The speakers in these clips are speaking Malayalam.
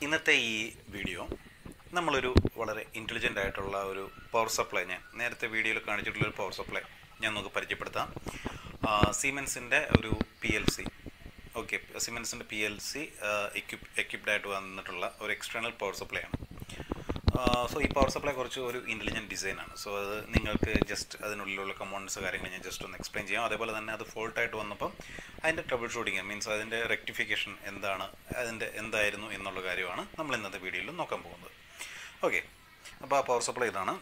ഇന്നത്തെ ഈ വീഡിയോ നമ്മളൊരു വളരെ ഇൻ്റലിജൻ്റ് ആയിട്ടുള്ള ഒരു പവർ സപ്ലൈ ഞാൻ നേരത്തെ വീഡിയോയിൽ കാണിച്ചിട്ടുള്ള ഒരു പവർ സപ്ലൈ ഞാൻ നമുക്ക് പരിചയപ്പെടുത്താം സീമെൻസിൻ്റെ ഒരു പി എൽ സി ഓക്കെ സിമെൻസിൻ്റെ P L C equip equipped ആയിട്ട് വന്നിട്ടുള്ള ഒരു എക്സ്റ്റേണൽ പവർ സപ്ലൈ ആണ് സോ ഈ പവർ സപ്ലൈ കുറച്ച് ഒരു ഇൻ്റലിജൻറ്റ് ഡിസൈനാണ് സോ അത് നിങ്ങൾക്ക് ജസ്റ്റ് അതിനുള്ളിലുള്ള കമ്പോണൻസ് കാര്യങ്ങൾ ഞാൻ ജസ്റ്റ് ഒന്ന് എക്സ്പ്ലെയിൻ ചെയ്യാം അതേപോലെ തന്നെ അത് ഫോൾട്ടായിട്ട് വന്നപ്പം അതിൻ്റെ ട്രബിൾ ഷൂട്ടിങ് മീൻസ് അതിൻ്റെ റെക്ടിഫിക്കേഷൻ എന്താണ് അതിൻ്റെ എന്തായിരുന്നു എന്നുള്ള കാര്യമാണ് നമ്മൾ ഇന്നത്തെ വീഡിയോയിൽ നോക്കാൻ പോകുന്നത് ഓക്കെ അപ്പോൾ ആ പവർ സപ്ലൈ ഇതാണ്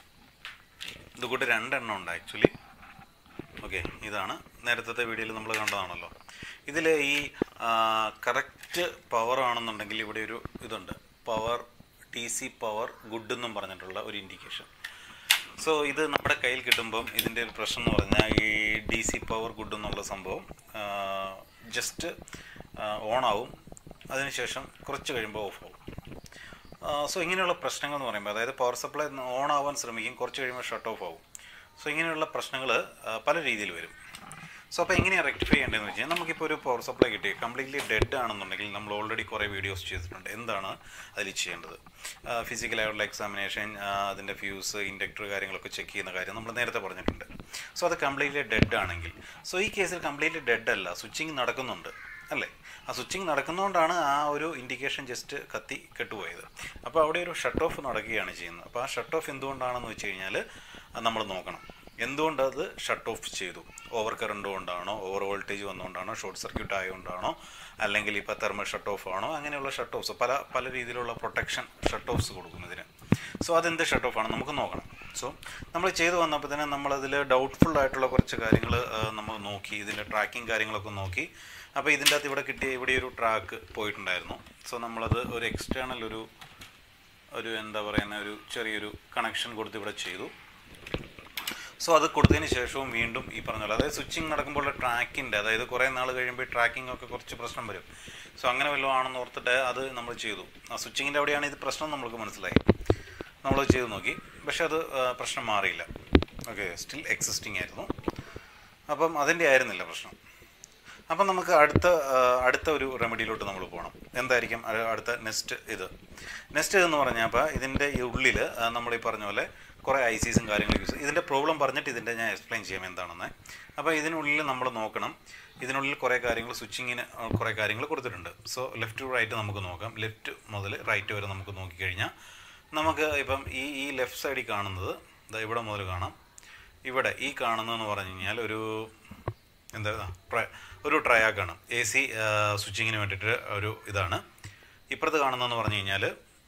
ഇത് കൂട്ട് രണ്ടെണ്ണം ഉണ്ട് ആക്ച്വലി ഓക്കെ ഇതാണ് നേരത്തെ വീഡിയോയിൽ നമ്മൾ കണ്ടതാണല്ലോ ഇതിൽ ഈ കറക്റ്റ് പവർ ആണെന്നുണ്ടെങ്കിൽ ഇവിടെ ഒരു ഇതുണ്ട് power T C power good എന്നും പറഞ്ഞിട്ടുള്ള ഒരു ഇൻഡിക്കേഷൻ സോ ഇത് നമ്മുടെ കയ്യിൽ കിട്ടുമ്പം ഇതിൻ്റെ ഒരു പ്രശ്നം എന്ന് പറഞ്ഞാൽ ഈ ഡി സി പവർ ഗുഡ് എന്നുള്ള സംഭവം ജസ്റ്റ് ഓൺ ആവും അതിനുശേഷം കുറച്ച് കഴിയുമ്പോൾ ഓഫ് ആവും സോ ഇങ്ങനെയുള്ള പ്രശ്നങ്ങൾ എന്ന് പറയുമ്പോൾ അതായത് പവർ സപ്ലൈ ഓൺ ആവാൻ ശ്രമിക്കും കുറച്ച് കഴിയുമ്പോൾ ഷട്ട് ഓഫ് ആവും സോ ഇങ്ങനെയുള്ള പ്രശ്നങ്ങൾ പല രീതിയിൽ വരും സോ അപ്പോൾ എങ്ങനെയാണ് റെക്ടിഫൈ ചെയ്യേണ്ടതെന്ന് വെച്ചാൽ നമുക്കിപ്പോൾ ഒരു പവർ സപ്ലൈ കിട്ടി കംപ്ലീറ്റ്ലി ഡെഡ് ആണെന്നുണ്ടെങ്കിൽ നമ്മൾ ഓൾറെഡി കുറേ വീഡിയോസ് ചെയ്തിട്ടുണ്ട് എന്താണ് അതിൽ ചെയ്യേണ്ടത് ഫിസിക്കലായുള്ള എക്സാമിനേഷൻ അതിൻ്റെ ഫ്യൂസ് ഇൻഡക്ടർ കാര്യങ്ങളൊക്കെ ചെക്ക് ചെയ്യുന്ന കാര്യം നമ്മൾ നേരത്തെ പറഞ്ഞിട്ടുണ്ട് സോ അത് കംപ്ലീറ്റ്ലി ഡെഡ് ആണെങ്കിൽ സോ ഈ കേസിൽ കംപ്ലീറ്റ്ലി ഡെഡ് അല്ല സ്വിച്ചിങ് നടക്കുന്നുണ്ട് അല്ലേ ആ സ്വിച്ചിങ് നടക്കുന്നതുകൊണ്ടാണ് ആ ഒരു ഇൻഡിക്കേഷൻ ജസ്റ്റ് കത്തി കെട്ടുപോയത് അപ്പോൾ അവിടെ ഒരു ഷട്ട് ഓഫ് നടക്കുകയാണ് ചെയ്യുന്നത് അപ്പോൾ ആ ഷട്ട് ഓഫ് എന്തുകൊണ്ടാണെന്ന് വെച്ച് കഴിഞ്ഞാൽ നമ്മൾ നോക്കണം എന്തുകൊണ്ട് അത് ഷട്ട് ഓഫ് ചെയ്തു ഓവർ കറണ്ട് കൊണ്ടാണോ ഓവർ വോൾട്ടേജ് വന്നുകൊണ്ടാണോ ഷോർട്ട് സർക്യൂട്ട് ആയതുകൊണ്ടാണോ അല്ലെങ്കിൽ ഇപ്പോൾ തെർമൽ ഷട്ട് ഓഫ് ആണോ അങ്ങനെയുള്ള ഷട്ട് ഓഫ്സ് പല പല രീതിയിലുള്ള പ്രൊട്ടക്ഷൻ ഷട്ട് ഓഫ്സ് കൊടുക്കുന്നതിന് സോ അതെന്ത് ഷട്ട് ഓഫ് ആണ് നമുക്ക് നോക്കണം സോ നമ്മൾ ചെയ്തു വന്നപ്പോൾ തന്നെ നമ്മളതിൽ ഡൗട്ട്ഫുൾ ആയിട്ടുള്ള കുറച്ച് കാര്യങ്ങൾ നമ്മൾ നോക്കി ഇതിൻ്റെ ട്രാക്കിംഗ് കാര്യങ്ങളൊക്കെ നോക്കി അപ്പോൾ ഇതിൻ്റെ അകത്ത് ഇവിടെ കിട്ടിയ ഇവിടെ ഒരു ട്രാക്ക് പോയിട്ടുണ്ടായിരുന്നു സോ നമ്മളത് ഒരു എക്സ്റ്റേണൽ ഒരു ഒരു എന്താ പറയുന്ന ഒരു ചെറിയൊരു കണക്ഷൻ കൊടുത്ത് ഇവിടെ ചെയ്തു സോ അത് കൊടുത്തതിന് ശേഷവും വീണ്ടും ഈ പറഞ്ഞ പോലെ അതായത് സ്വിച്ചിങ് നടക്കുമ്പോൾ ട്രാക്കിൻ്റെ അതായത് കുറേ നാൾ കഴിയുമ്പോൾ ട്രാക്കിംഗ് ഒക്കെ കുറച്ച് പ്രശ്നം വരും സോ അങ്ങനെ വല്ലതും ആണെന്ന് ഓർത്തിട്ട് അത് നമ്മൾ ചെയ്തു ആ സ്വിച്ചിങ്ങിൻ്റെ അവിടെയാണ് ഇത് പ്രശ്നം നമ്മൾക്ക് മനസ്സിലായി നമ്മൾ ചെയ്ത് നോക്കി പക്ഷെ അത് പ്രശ്നം മാറിയില്ല ഓക്കെ സ്റ്റിൽ എക്സിസ്റ്റിംഗ് ആയിരുന്നു അപ്പം അതിൻ്റെ ആയിരുന്നില്ല പ്രശ്നം അപ്പം നമുക്ക് അടുത്ത അടുത്ത ഒരു റെമഡിയിലോട്ട് നമ്മൾ പോകണം എന്തായിരിക്കും അടുത്ത നെക്സ്റ്റ് ഇത് നെക്സ്റ്റ് ഇതെന്ന് പറഞ്ഞാൽ അപ്പോൾ ഇതിൻ്റെ ഉള്ളിൽ നമ്മൾ ഈ പറഞ്ഞ പോലെ കുറേ ഐ സീസും കാര്യങ്ങളും യൂസ് ഇതിൻ്റെ പ്രോബ്ലം പറഞ്ഞിട്ട് ഇതിൻ്റെ ഞാൻ എക്സ്പ്ലെയിൻ ചെയ്യാം എന്താണെന്ന് അപ്പോൾ ഇതിനുള്ളിൽ നമ്മൾ നോക്കണം ഇതിനുള്ളിൽ കുറേ കാര്യങ്ങൾ സ്വിച്ചിങ്ങിന് കുറേ കാര്യങ്ങൾ കൊടുത്തിട്ടുണ്ട് സോ ലെഫ്റ്റ് ടു റൈറ്റ് നമുക്ക് നോക്കാം ലെഫ്റ്റ് മുതൽ റൈറ്റ് വരെ നമുക്ക് നോക്കിക്കഴിഞ്ഞാൽ നമുക്ക് ഇപ്പം ഈ ഈ ലെഫ്റ്റ് സൈഡിൽ കാണുന്നത് ഇതാ ഇവിടെ മുതൽ കാണാം ഇവിടെ ഈ കാണുന്നതെന്ന് പറഞ്ഞു കഴിഞ്ഞാൽ ഒരു എന്താ ഒരു ട്രയാക്കാണ് എ സി സ്വിച്ചിങ്ങിന് വേണ്ടിയിട്ട് ഒരു ഇതാണ് ഇപ്പുറത്ത് കാണുന്നതെന്ന് പറഞ്ഞു കഴിഞ്ഞാൽ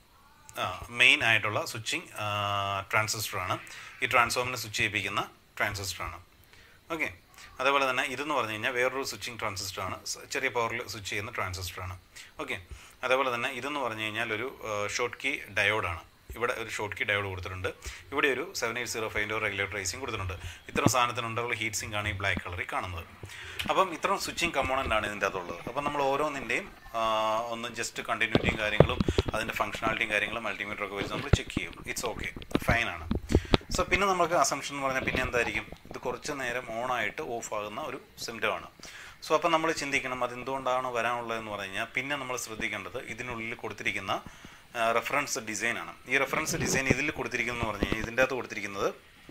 മെയിൻ ആയിട്ടുള്ള സ്വിച്ചിങ് ട്രാൻസിസ്റ്ററാണ് ഈ ട്രാൻസ്ഫോമിനെ സ്വിച്ച് ചെയ്യിപ്പിക്കുന്ന ട്രാൻസിസ്റ്ററാണ് ഓക്കെ അതേപോലെ തന്നെ ഇതെന്ന് പറഞ്ഞു കഴിഞ്ഞാൽ വേറൊരു സ്വിച്ചിങ് ട്രാൻസിസ്റ്ററാണ് ചെറിയ പവറിൽ സ്വിച്ച് ചെയ്യുന്ന ട്രാൻസിസ്റ്ററാണ് ഓക്കെ അതേപോലെ തന്നെ ഇതെന്ന് പറഞ്ഞു കഴിഞ്ഞാൽ ഒരു ഷോർട്ട് കീ ഡയോഡാണ് ഇവിടെ ഒരു ഷോർട്ട് കീ ഡയോഡ് കൊടുത്തിട്ടുണ്ട് ഇവിടെ ഒരു സെവൻ എയ്റ്റ് സീറോ ഫൈവിൻ്റെ റെഗുലേറ്റർ റേസിംഗ് കൊടുത്തിട്ടുണ്ട് ഇത്തരം സാധനത്തിനുണ്ടുള്ള ഹീറ്റ് സിങ്ക് ആണ് ഈ ബ്ലാക്ക് കളറിൽ കാണുന്നത് അപ്പം ഇത്തരം സ്വിച്ചിങ് കമ്പോണൻ്റ് ആണ് ഇതിൻ്റെ അകത്തുള്ളത് അപ്പം നമ്മൾ ഓരോന്നിൻ്റെയും ഒന്ന് ജസ്റ്റ് കണ്ടിന്യൂറ്റിയും കാര്യങ്ങളും അതിൻ്റെ ഫംഗ്ഷനാലിറ്റിയും കാര്യങ്ങളും മൾട്ടിമീറ്റർ ഒക്കെ വെച്ച് നമ്മൾ ചെക്ക് ചെയ്യും ഇറ്റ്സ് ഓക്കെ ഫൈനാണ് സോ പിന്നെ നമുക്ക് അസംഷൻ എന്ന് പറഞ്ഞാൽ പിന്നെ എന്തായിരിക്കും ഇത് കുറച്ച് നേരം ഓണായിട്ട് ഓഫ് ആകുന്ന ഒരു സിംറ്റമാണ് സോ അപ്പം നമ്മൾ ചിന്തിക്കണം അത് എന്തുകൊണ്ടാണ് വരാനുള്ളതെന്ന് പറഞ്ഞു കഴിഞ്ഞാൽ പിന്നെ നമ്മൾ ശ്രദ്ധിക്കേണ്ടത് ഇതിനുള്ളിൽ കൊടുത്തിരിക്കുന്ന റെഫറൻസ് ഡിസൈനാണ് ഈ റെഫറൻസ് ഡിസൈൻ ഇതിൽ കൊടുത്തിരിക്കുന്നതെന്ന് പറഞ്ഞു കഴിഞ്ഞാൽ ഇതിൻ്റെ അകത്ത് കൊടുത്തിരിക്കുന്നത്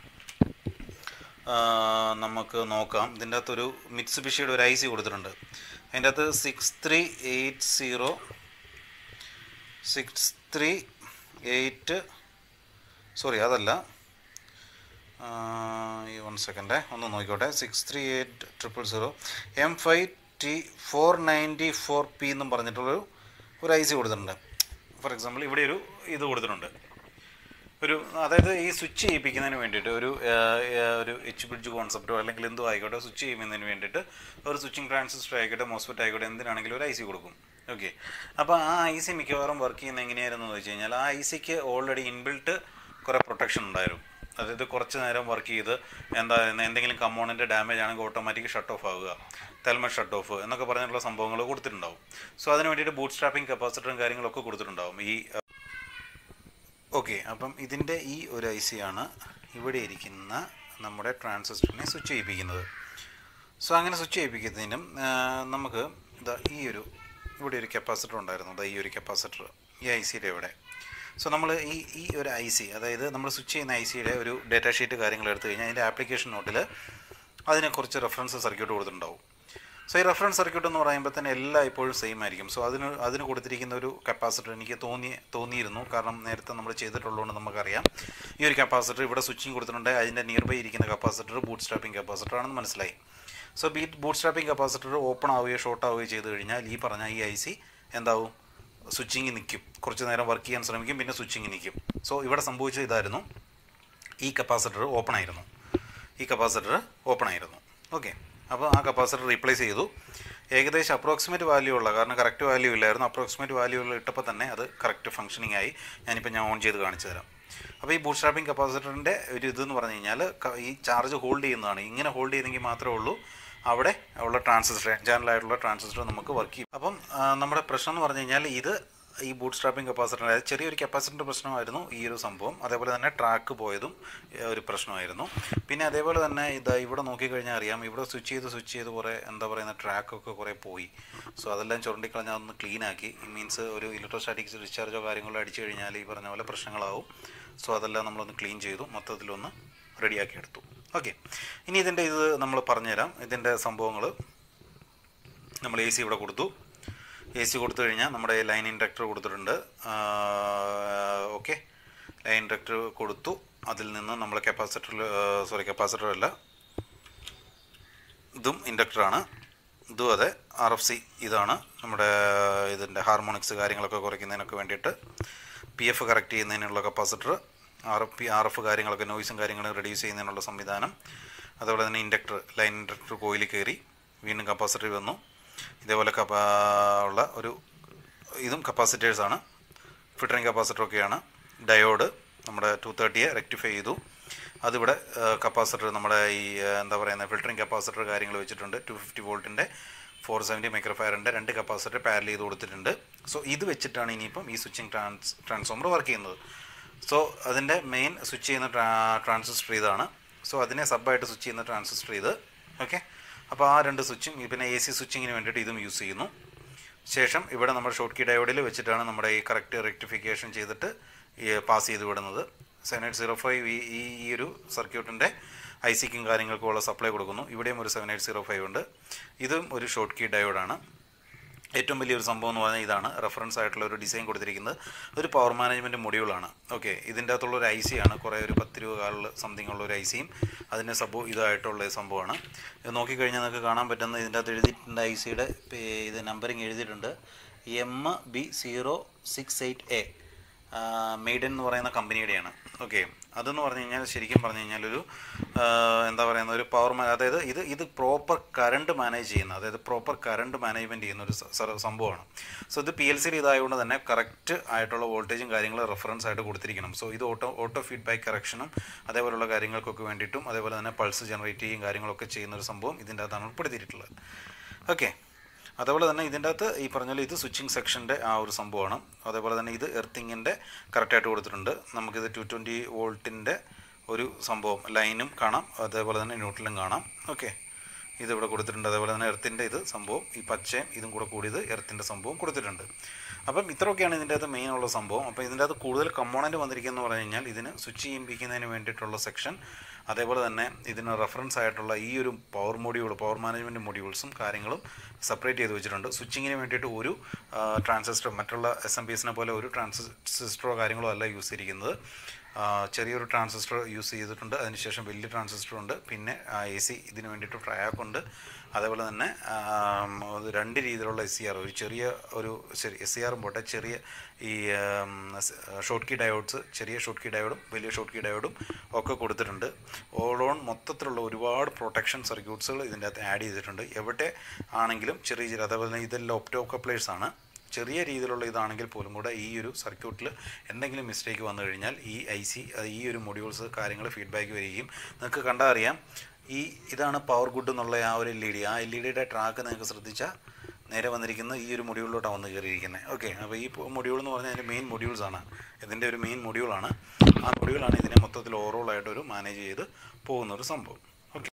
നമുക്ക് നോക്കാം ഇതിൻ്റെ അകത്തൊരു മിറ്റ്സുബിഷിയുടെ ഒരു ഐ സി കൊടുത്തിട്ടുണ്ട് അതിൻ്റെ അകത്ത് six three eight zero six three eight sorry അതല്ല ഈ വൺ സെക്കൻഡേ ഒന്ന് നോക്കിക്കോട്ടെ six three eight triple zero M five T four ninety four P എന്നും പറഞ്ഞിട്ടുള്ളൊരു ഒരു ഐ സി കൊടുത്തിട്ടുണ്ട് ഫോർ എക്സാമ്പിൾ ഇവിടെ ഒരു ഇത് കൊടുത്തിട്ടുണ്ട് ഒരു അതായത് ഈ സ്വിച്ച് ചെയ്യിപ്പിക്കുന്നതിന് വേണ്ടിയിട്ട് ഒരു ഒരു എച്ച് ബ്രിഡ്ജ് കോൺസെപ്റ്റോ അല്ലെങ്കിൽ എന്തോ ആയിക്കോട്ടെ സ്വിച്ച് ചെയ്യുന്നതിന് വേണ്ടിയിട്ട് ഒരു സ്വിച്ചിങ് ട്രാൻസിസ്റ്റർ ആയിക്കോട്ടെ മോസ്ഫെറ്റ് ആയിക്കോട്ടെ എന്തിനാണെങ്കിലും ഒരു ഐ സി കൊടുക്കും ഓക്കെ അപ്പോൾ ആ ഐ സി മിക്കവാറും വർക്ക് ചെയ്യുന്ന എങ്ങനെയായിരുന്നു എന്ന് വെച്ച് കഴിഞ്ഞാൽ ആ ഐ സിക്ക് ഓൾറെഡി ഇൻബിൽട്ട് കുറേ പ്രൊട്ടക്ഷൻ ഉണ്ടായിരുന്നു അതായത് കുറച്ച് നേരം വർക്ക് ചെയ്ത് എന്താ എന്തെങ്കിലും കമ്പോണൻ്റ് ഡാമേജ് ആണെങ്കിൽ ഓട്ടോമാറ്റിക് ഷട്ട് ഓഫ് ആവുക തെൽമ ഷട്ട് ഓഫ് എന്നൊക്കെ പറഞ്ഞിട്ടുള്ള സംഭവങ്ങൾ കൊടുത്തിട്ടുണ്ടാവും സോ അതിന് വേണ്ടിയിട്ട് ബൂട്ട് സ്ട്രാപ്പിംഗ് കപ്പാസിറ്ററും കാര്യങ്ങളൊക്കെ കൊടുത്തിട്ടുണ്ടാവും ഈ ഓക്കെ അപ്പം ഇതിൻ്റെ ഈ ഒരു ഐ സി ആണ് ഇവിടെ ഇരിക്കുന്ന നമ്മുടെ ട്രാൻസിസ്റ്ററിനെ സ്വിച്ച് ചെയ്യിപ്പിക്കുന്നത് സോ അങ്ങനെ സ്വിച്ച് ചെയ്യിപ്പിക്കുന്നതിനും നമുക്ക് ഇതാ ഈ ഒരു ഇവിടെ ഒരു കപ്പാസിറ്റർ ഉണ്ടായിരുന്നു ഇതാ ഈ ഒരു കപ്പാസിറ്റർ ഈ ഐ സിയുടെ ഇവിടെ സോ നമ്മൾ ഈ ഈ ഒരു ഐ സി അതായത് നമ്മൾ സ്വിച്ച് ചെയ്യുന്ന ഐ സിയുടെ ഒരു ഡേറ്റ ഷീറ്റ് കാര്യങ്ങൾ എടുത്തു കഴിഞ്ഞാൽ അതിൻ്റെ ആപ്ലിക്കേഷൻ നോട്ടിൽ അതിനെക്കുറിച്ച് റെഫറൻസ് സർക്യൂട്ട് കൊടുത്തിട്ടുണ്ടാവും സോ ഈ റെഫറൻസ് സർക്യൂട്ട് എന്ന് പറയുമ്പോൾ തന്നെ എല്ലാം ഇപ്പോഴും സെയിം ആയിരിക്കും സോ അതിന് അതിന് കൊടുത്തിരിക്കുന്ന ഒരു കപ്പാസിറ്റർ എനിക്ക് തോന്നി തോന്നിയിരുന്നു കാരണം നേരത്തെ നമ്മൾ ചെയ്തിട്ടുള്ളതുകൊണ്ട് നമുക്കറിയാം ഈ ഒരു കപ്പാസിറ്റർ ഇവിടെ സ്വിച്ചിങ് കൊടുത്തിട്ടുണ്ട് അതിൻ്റെ നിയർ ബൈ ഇരിക്കുന്ന കപ്പാസിറ്റർ ബൂട്ട് സ്റ്റാപ്പിംഗ് കപ്പാസിറ്റർ ആണെന്ന് മനസ്സിലായി സോ ബീറ്റ് ബൂട്ട് സ്റ്റാപ്പിംഗ് കപ്പാസിറ്റർ ഓപ്പൺ ആവുകയോ ഷോർട്ട് ആവുകയോ ചെയ്ത് കഴിഞ്ഞാൽ ഈ പറഞ്ഞ ഈ ഐ സി എന്താവും സ്വിച്ചിങ് നിൽക്കും കുറച്ച് നേരം വർക്ക് ചെയ്യാൻ ശ്രമിക്കും പിന്നെ സ്വിച്ചിങ് നിൽക്കും സോ ഇവിടെ സംഭവിച്ചത് ഇതായിരുന്നു ഈ കപ്പാസിറ്റർ ഓപ്പൺ ആയിരുന്നു ഈ കപ്പാസിറ്റർ ഓപ്പൺ ആയിരുന്നു ഓക്കെ അപ്പോൾ ആ കപ്പാസിറ്റർ റീപ്ലേസ് ചെയ്തു ഏകദേശം അപ്രോക്സിമേറ്റ് വാല്യൂ ഉള്ള കാരണം കറക്റ്റ് വാല്യൂ ഇല്ലായിരുന്നു അപ്രോക്സിമേറ്റ് വാല്യൂ ഉള്ള ഇട്ടപ്പോൾ തന്നെ അത് കറക്റ്റ് ഫംഗ്ഷനിങ് ആയി ഞാനിപ്പോൾ ഞാൻ ഓൺ ചെയ്ത് കാണിച്ചു തരാം അപ്പോൾ ഈ ബൂട്ട് സ്റ്റാപ്പിംഗ് കപ്പാസിറ്ററിൻ്റെ ഒരു ഇതെന്ന് പറഞ്ഞു കഴിഞ്ഞാൽ ക- ഈ ചാർജ് ഹോൾഡ് ചെയ്യുന്നതാണ് ഇങ്ങനെ ഹോൾഡ് ചെയ്തെങ്കിൽ മാത്രമേ ഉള്ളൂ അവിടെ ഉള്ള ട്രാൻസിസ്റ്റർ ചാനലായിട്ടുള്ള ട്രാൻസിസ്റ്റർ നമുക്ക് വർക്ക് ചെയ്യും അപ്പം ആ, നമ്മുടെ പ്രശ്നം എന്ന് പറഞ്ഞു കഴിഞ്ഞാൽ ഇത് ഈ ബൂട്ട് സ്ട്രാപ്പിംഗ് കപ്പാസിറ്റർ അതായത് ചെറിയൊരു കപ്പാസിറ്ററിൻ്റെ പ്രശ്നമായിരുന്നു ഈ ഒരു സംഭവം അതേപോലെ തന്നെ ട്രാക്ക് പോയതും ഏ, ഒരു പ്രശ്നമായിരുന്നു പിന്നെ അതേപോലെ തന്നെ ഇത് ഇവിടെ നോക്കിക്കഴിഞ്ഞാൽ അറിയാം ഇവിടെ സ്വിച്ച് ചെയ്ത് സ്വിച്ച് ചെയ്ത് കുറേ എന്താ പറയുന്ന ട്രാക്കൊക്കെ കുറേ പോയി സോ അതെല്ലാം ചുരണ്ടിക്കളഞ്ഞാൽ ഒന്ന് ക്ലീൻ ആക്കി മീൻസ് ഒരു ഇലക്ട്രോസ്റ്റാറ്റിക് ഡിസ്ചാർജോ കാര്യങ്ങളോ അടിച്ചു കഴിഞ്ഞാൽ ഈ പറഞ്ഞ പോലെ പ്രശ്നങ്ങളാവും സോ അതെല്ലാം നമ്മളൊന്ന് ക്ലീൻ ചെയ്തു മൊത്തത്തിലൊന്ന് റെഡിയാക്കി എടുത്തു ഓക്കെ ഇനി ഇതിൻ്റെ ഇത് നമ്മൾ പറഞ്ഞുതരാം ഇതിൻ്റെ സംഭവങ്ങൾ നമ്മൾ എ സി ഇവിടെ കൊടുത്തു എ സി കൊടുത്തു കഴിഞ്ഞാൽ നമ്മുടെ ലൈൻ ഇൻഡക്ടർ കൊടുത്തിട്ടുണ്ട് ഓക്കെ ലൈൻ ഇൻഡക്ടർ കൊടുത്തു അതിൽ നിന്ന് നമ്മൾ കപ്പാസിറ്ററിൽ സോറി കപ്പാസിറ്റർ അല്ല ഇതും ഇൻഡക്ടറാണ് ഇതും അതെ ആർ എഫ് സി ഇതാണ് നമ്മുടെ ഇതിൻ്റെ ഹാർമോണിക്സ് കാര്യങ്ങളൊക്കെ കുറയ്ക്കുന്നതിനൊക്കെ വേണ്ടിയിട്ട് പി എഫ് കറക്റ്റ് ചെയ്യുന്നതിനുള്ള capacitor R F P R F കാര്യങ്ങളൊക്കെ നോയ്സും കാര്യങ്ങളും റെഡ്യൂസ് ചെയ്യുന്നതിനുള്ള സംവിധാനം അതുപോലെ തന്നെ ഇൻഡക്ടർ ലൈൻ ഇൻഡക്ടർ കോയിൽ കയറി വീണ്ടും കപ്പാസിറ്റർ വന്നു ഇതേപോലെ കപ്പാ ഉള്ള ഒരു ഇതും കപ്പാസിറ്റേഴ്സാണ് ഫിൽറ്ററിങ് കപ്പാസിറ്ററൊക്കെയാണ് ഡയോഡ് നമ്മുടെ ടു തേർട്ടിയെ റെക്ടിഫൈ ചെയ്തു അതിവിടെ കപ്പാസിറ്റർ നമ്മുടെ ഈ ആ, എന്താ പറയുന്നത് ഫിൽറ്ററിങ് കപ്പാസിറ്റർ കാര്യങ്ങൾ വെച്ചിട്ടുണ്ട് ടു ഫിഫ്റ്റി വോൾട്ടിൻ്റെ ഫോർ സെവൻറ്റി മൈക്രോഫയറിൻ്റെ രണ്ട് കപ്പാസിറ്റർ പാരൽ ചെയ്ത് കൊടുത്തിട്ടുണ്ട് സോ ഇത് വെച്ചിട്ടാണ് ഇനിയിപ്പം ഈ സ്വിച്ചിങ് ട്രാൻസ് ട്രാൻസ്ഫോമർ വർക്ക് ചെയ്യുന്നത് സോ അതിൻ്റെ മെയിൻ സ്വിച്ച് ചെയ്യുന്ന ട്രാ ട്രാൻസിസ്റ്റർ ഇതാണ് സോ അതിനെ സബായിട്ട് സ്വിച്ച് ചെയ്യുന്ന ട്രാൻസിസ്റ്റർ ഇത് ഓക്കെ അപ്പോൾ ആ രണ്ട് സ്വിച്ചും പിന്നെ എ സി സ്വിച്ചിങ്ങിന് വേണ്ടിയിട്ട് ഇതും യൂസ് ചെയ്യുന്നു ശേഷം ഇവിടെ നമ്മൾ ഷോർട്ട് കീ ഡയോഡിൽ വെച്ചിട്ടാണ് നമ്മുടെ ഈ കറക്റ്റ് റെക്ടിഫിക്കേഷൻ ചെയ്തിട്ട് പാസ് ചെയ്ത് വിടുന്നത് സെവൻ എയ്റ്റ് സീറോ ഫൈവ് ഈ ഈ ഈ ഒരു സർക്യൂട്ടിൻ്റെ ഐ സിക്കും കാര്യങ്ങൾക്കും ഉള്ള സപ്ലൈ കൊടുക്കുന്നു ഇവിടെയും ഒരു സെവൻ എയ്റ്റ് സീറോ ഫൈവ് ഉണ്ട് ഇതും ഒരു ഷോർട്ട് കീ ഡയോഡാണ് ഏറ്റവും വലിയൊരു സംഭവം എന്ന് പറഞ്ഞാൽ ഇതാണ് റെഫറൻസ് ആയിട്ടുള്ള ഒരു ഡിസൈൻ കൊടുത്തിരിക്കുന്നത് ഒരു പവർ മാനേജ്മെൻറ്റ് മൊഡ്യൂളാണ് ഓക്കെ ഇതിൻ്റെ അകത്തുള്ള ഒരു ഐ സി ആണ് കുറേ ഒരു പത്ത് രൂപ കാലിൽ സംതിങ് ഉള്ള ഒരു ഐ സിയും അതിൻ്റെ സബ് ഇതായിട്ടുള്ള ഒരു സംഭവമാണ് ഇത് നോക്കിക്കഴിഞ്ഞാൽ നിങ്ങൾക്ക് കാണാൻ പറ്റുന്ന ഇതിൻ്റെ അകത്ത് എഴുതിയിട്ടുണ്ട് ഐ സിയുടെ ഇത് നമ്പറിങ് എഴുതിയിട്ടുണ്ട് M B zero six eight A Maiden എന്ന് പറയുന്ന കമ്പനിയുടെയാണ് ഓക്കെ അതെന്ന് പറഞ്ഞു കഴിഞ്ഞാൽ ശരിക്കും പറഞ്ഞു കഴിഞ്ഞാൽ ഒരു ആ, എന്താ പറയുന്ന ഒരു പവർ അതായത് ഇത് ഇത് പ്രോപ്പർ കറണ്ട് മാനേജ് ചെയ്യുന്ന അതായത് പ്രോപ്പർ കറണ്ട് മാനേജ്മെൻറ്റ് ചെയ്യുന്ന ഒരു സ- സ- സംഭവമാണ് സോ ഇത് പി എൽ സിയിൽ ഇതായതുകൊണ്ട് തന്നെ കറക്റ്റ് ആയിട്ടുള്ള വോൾട്ടേജും കാര്യങ്ങളും റെഫറൻസ് ആയിട്ട് കൊടുത്തിരിക്കണം സോ ഇത് ഓട്ടോ ഓട്ടോ ഫീഡ്ബാക്ക് കറക്ഷനും അതേപോലുള്ള കാര്യങ്ങൾക്കൊക്കെ വേണ്ടിയിട്ടും അതേപോലെ തന്നെ പൾസ് ജനറേറ്റ് ചെയ്യും കാര്യങ്ങളൊക്കെ ചെയ്യുന്ന ഒരു സംഭവം ഇതിൻ്റെ അകത്താണ് ഉൾപ്പെടുത്തിയിട്ടുള്ളത് ഓക്കെ അതേപോലെ തന്നെ ഇതിൻ്റെ അകത്ത് ഈ പറഞ്ഞ പോലെ ഇത് സ്വിച്ചിങ് സെക്ഷൻ്റെ ആ ഒരു സംഭവമാണ് അതേപോലെ തന്നെ ഇത് എർത്തിങ്ങിൻ്റെ കറക്റ്റായിട്ട് കൊടുത്തിട്ടുണ്ട് നമുക്കിത് ടു ട്വൻറ്റി വോൾട്ടിൻ്റെ ഒരു സംഭവം ലൈനും കാണാം അതേപോലെ തന്നെ ന്യൂട്രലും കാണാം ഓക്കെ ഇതിവിടെ കൊടുത്തിട്ടുണ്ട് അതേപോലെ തന്നെ എർത്തിൻ്റെ ഇത് സംഭവം ഈ പച്ചയും ഇതും കൂടെ കൂടിയത് എർത്തിൻ്റെ സംഭവം കൊടുത്തിട്ടുണ്ട് അപ്പം ഇത്രയൊക്കെയാണ് ഇതിൻ്റെ അകത്ത് മെയിൻ ഉള്ള സംഭവം അപ്പോൾ ഇതിൻ്റെ അകത്ത് കൂടുതൽ കമ്പോണൻറ്റ് വന്നിരിക്കുന്നത് പറഞ്ഞു കഴിഞ്ഞാൽ ഇതിന് സ്വിച്ച് ചെയ്യിപ്പിക്കുന്നതിന് വേണ്ടിയിട്ടുള്ള സെക്ഷൻ അതേപോലെ തന്നെ ഇതിന് റെഫറൻസ് ആയിട്ടുള്ള ഈ ഒരു പവർ മൊഡ്യൂൾ പവർ മാനേജ്മെൻറ്റ് മൊഡ്യൂൾസും കാര്യങ്ങളും സെപ്പറേറ്റ് ചെയ്ത് വെച്ചിട്ടുണ്ട് സ്വിച്ചിങ്ങിന് വേണ്ടിയിട്ട് ഒരു ട്രാൻസിസ്റ്റർ മറ്റുള്ള എസ് എം പി എസിനെ പോലെ ഒരു ട്രാൻസിസ്റ്ററോ കാര്യങ്ങളോ അല്ല യൂസ് ചെയ്തിരിക്കുന്നത് ആ, ചെറിയൊരു ട്രാൻസിസ്റ്റർ യൂസ് ചെയ്തിട്ടുണ്ട് അതിനുശേഷം വലിയ ട്രാൻസിസ്റ്റർ ഉണ്ട് പിന്നെ എ സി ഇതിന് വേണ്ടിയിട്ട് ട്രയാക്ക് ഉണ്ട് അതേപോലെ തന്നെ ആം, ഒരു രണ്ട് രീതിയിലുള്ള എസ് സി ആർ ഒരു ചെറിയ ഒരു ശരി എസ് സി ആറും പോട്ടെ ചെറിയ ഈ ഷോർട്ട് കീ ഡയോഡ്സ് ചെറിയ ഷോർട്ട് കീ ഡയോഡും വലിയ ഷോർട്ട് കീ ഡയോഡും ഒക്കെ കൊടുത്തിട്ടുണ്ട് ഓൾ ഓൺ മൊത്തത്തിലുള്ള ഒരുപാട് പ്രൊട്ടക്ഷൻ സർക്യൂട്ട്സുകൾ ഇതിൻ്റെ അകത്ത് ആഡ് ചെയ്തിട്ടുണ്ട് എവിടെ ആണെങ്കിലും ചെറിയ ചെറിയ അതേപോലെ തന്നെ ഇതെല്ലാം ഒപ്റ്റോ കപ്ലേഴ്സ് ആണ് ചെറിയ രീതിയിലുള്ള ഇതാണെങ്കിൽ പോലും കൂടെ ഈ ഒരു സർക്യൂട്ടിൽ എന്തെങ്കിലും മിസ്റ്റേക്ക് വന്നു കഴിഞ്ഞാൽ ഈ ഐ സി ഈ ഒരു മൊഡ്യൂൾസ് കാര്യങ്ങൾ ഫീഡ്ബാക്ക് വരികയും നിങ്ങൾക്ക് കണ്ടാൽ അറിയാം ഈ ഇതാണ് പവർ ഗുഡ് എന്നുള്ള ആ ഒരു എൽ ഇ ഡി ആ എൽ ഇ ഡിയുടെ ട്രാക്ക് നിങ്ങൾക്ക് ശ്രദ്ധിച്ചാൽ നേരെ വന്നിരിക്കുന്ന ഈ ഒരു മൊഡ്യൂളിലോട്ടാണ് വന്ന് കയറിയിരിക്കുന്നത് ഓക്കെ അപ്പോൾ ഈ മൊഡ്യൂൾ എന്ന് പറഞ്ഞാൽ അതിൻ്റെ മെയിൻ മൊഡ്യൂൾസ് ആണ് ഇതിൻ്റെ ഒരു മെയിൻ മൊഡ്യൂളാണ് ആ മൊഡ്യൂളാണ് ഇതിനെ മൊത്തത്തിൽ ഓവറോൾ ആയിട്ട് ഒരു മാനേജ് ചെയ്ത് പോകുന്ന ഒരു സംഭവം